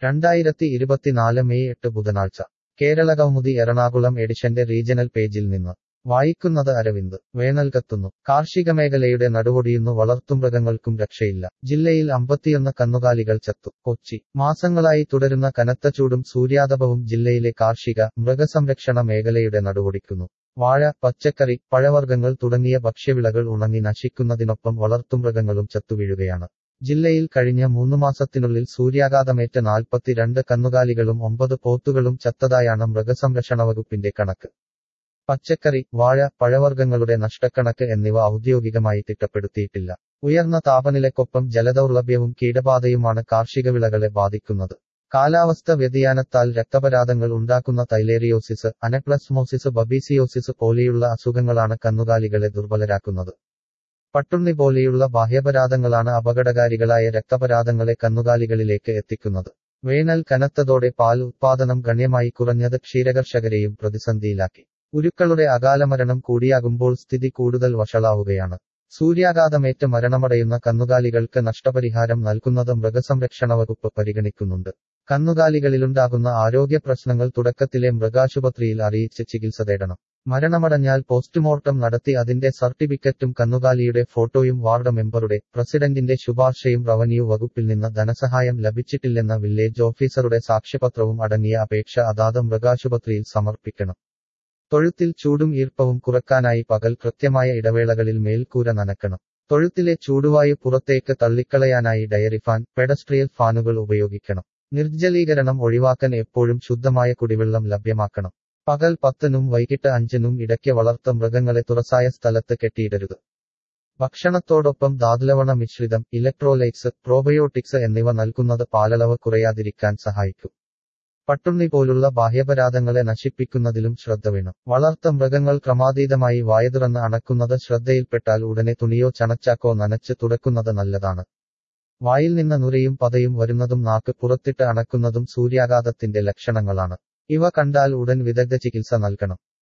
രണ്ടായിരത്തി ഇരുപത്തിനാല് മെയ് എട്ട് ബുധനാഴ്ച കേരളകൗമുദി എറണാകുളം എഡിഷന്റെ റീജണൽ പേജിൽ നിന്ന് വായിക്കുന്നത് അരവിന്ദ് വേനൽ കത്തുന്നു കാർഷിക മേഖലയുടെ നടുവൊടിയുന്നു വളർത്തുമൃഗങ്ങൾക്കും രക്ഷയില്ല ജില്ലയിൽ അമ്പത്തിയൊന്ന് കന്നുകാലികൾ ചത്തു കൊച്ചി മാസങ്ങളായി തുടരുന്ന കനത്ത ചൂടും സൂര്യാതപവും ജില്ലയിലെ കാർഷിക മൃഗസംരക്ഷണ മേഖലയുടെ നടുവൊടിക്കുന്നു വാഴ പച്ചക്കറി പഴവർഗ്ഗങ്ങൾ തുടങ്ങിയ ഭക്ഷ്യവിളകൾ ഉണങ്ങി നശിക്കുന്നതിനൊപ്പം വളർത്തുമൃഗങ്ങളും ചത്തുവീഴുകയാണ് ജില്ലയിൽ കഴിഞ്ഞ മൂന്നു മാസത്തിനുള്ളിൽ സൂര്യാഘാതമേറ്റ നാൽപ്പത്തിരണ്ട് കന്നുകാലികളും ഒമ്പത് പോത്തുകളും ചത്തതായാണ് മൃഗസംരക്ഷണ വകുപ്പിന്റെ കണക്ക് പച്ചക്കറി വാഴ പഴവർഗ്ഗങ്ങളുടെ നഷ്ടക്കണക്ക് എന്നിവ ഔദ്യോഗികമായി തിട്ടപ്പെടുത്തിയിട്ടില്ല ഉയർന്ന താപനിലക്കൊപ്പം ജലദൗർലഭ്യവും കീടബാധയുമാണ് കാർഷിക വിളകളെ ബാധിക്കുന്നത് കാലാവസ്ഥ വ്യതിയാനത്താൽ രക്തപരാധങ്ങൾ ഉണ്ടാക്കുന്ന തൈലേറിയോസിസ് അനപ്ലസ്മോസിസ് ബബീസിയോസിസ് പോലെയുള്ള അസുഖങ്ങളാണ് കന്നുകാലികളെ ദുർബലരാക്കുന്നത് പട്ടുണ്ണി പോലെയുള്ള ബാഹ്യപരാധങ്ങളാണ് അപകടകാരികളായ രക്തപരാധങ്ങളെ കന്നുകാലികളിലേക്ക് എത്തിക്കുന്നത് വേനൽ കനത്തതോടെ പാൽ ഉത്പാദനം ഗണ്യമായി കുറഞ്ഞത് ക്ഷീരകർഷകരെയും പ്രതിസന്ധിയിലാക്കി ഉരുക്കളുടെ അകാലമരണം കൂടിയാകുമ്പോൾ സ്ഥിതി കൂടുതൽ വഷളാവുകയാണ് സൂര്യാഘാതമേറ്റ് മരണമടയുന്ന കന്നുകാലികൾക്ക് നഷ്ടപരിഹാരം നൽകുന്നത് മൃഗസംരക്ഷണ വകുപ്പ് പരിഗണിക്കുന്നുണ്ട് കന്നുകാലികളിലുണ്ടാകുന്ന ആരോഗ്യ പ്രശ്നങ്ങൾ തുടക്കത്തിലെ മൃഗാശുപത്രിയിൽ അറിയിച്ച് ചികിത്സ തേടണം മരണമടഞ്ഞാൽ പോസ്റ്റ്മോർട്ടം നടത്തി അതിന്റെ സർട്ടിഫിക്കറ്റും കന്നുകാലിയുടെ ഫോട്ടോയും വാർഡ് മെമ്പറുടെ പ്രസിഡന്റിന്റെ ശുപാർശയും റവന്യൂ വകുപ്പിൽ നിന്ന് ധനസഹായം ലഭിച്ചിട്ടില്ലെന്ന വില്ലേജ് ഓഫീസറുടെ സാക്ഷ്യപത്രവും അടങ്ങിയ അപേക്ഷ അതാത് മൃഗാശുപത്രിയിൽ സമർപ്പിക്കണം തൊഴുത്തിൽ ചൂടും ഈർപ്പവും കുറക്കാനായി പകൽ കൃത്യമായ ഇടവേളകളിൽ മേൽക്കൂര നനക്കണം തൊഴുത്തിലെ ചൂടുവായു പുറത്തേക്ക് തള്ളിക്കളയാനായി ഡയറി ഫാൻ പെഡസ്ട്രിയൽ ഫാനുകൾ ഉപയോഗിക്കണം നിർജ്ജലീകരണം ഒഴിവാക്കാൻ എപ്പോഴും ശുദ്ധമായ കുടിവെള്ളം ലഭ്യമാക്കണം പകൽ പത്തിനും വൈകിട്ട് അഞ്ചിനും ഇടയ്ക്ക് വളർത്ത മൃഗങ്ങളെ തുറസായ സ്ഥലത്ത് കെട്ടിയിടരുത് ഭക്ഷണത്തോടൊപ്പം ധാതുലവണ മിശ്രിതം ഇലക്ട്രോലൈറ്റ്സ് പ്രോബയോട്ടിക്സ് എന്നിവ നൽകുന്നത് പാലളവ് കുറയാതിരിക്കാൻ സഹായിക്കും പട്ടുണ്ണി പോലുള്ള ബാഹ്യപരാധങ്ങളെ നശിപ്പിക്കുന്നതിലും ശ്രദ്ധ വേണം വളർത്ത മൃഗങ്ങൾ ക്രമാതീതമായി വായതുറന്ന് അണക്കുന്നത് ശ്രദ്ധയിൽപ്പെട്ടാൽ ഉടനെ തുണിയോ ചണച്ചാക്കോ നനച്ച് തുടക്കുന്നത് നല്ലതാണ് വായിൽ നിന്ന് നുരയും പതയും വരുന്നതും നാക്ക് പുറത്തിട്ട് അണക്കുന്നതും സൂര്യാഘാതത്തിന്റെ ലക്ഷണങ്ങളാണ് ഇവ കണ്ടാൽ ഉടൻ വിദഗ്ധ ചികിത്സ നൽകണം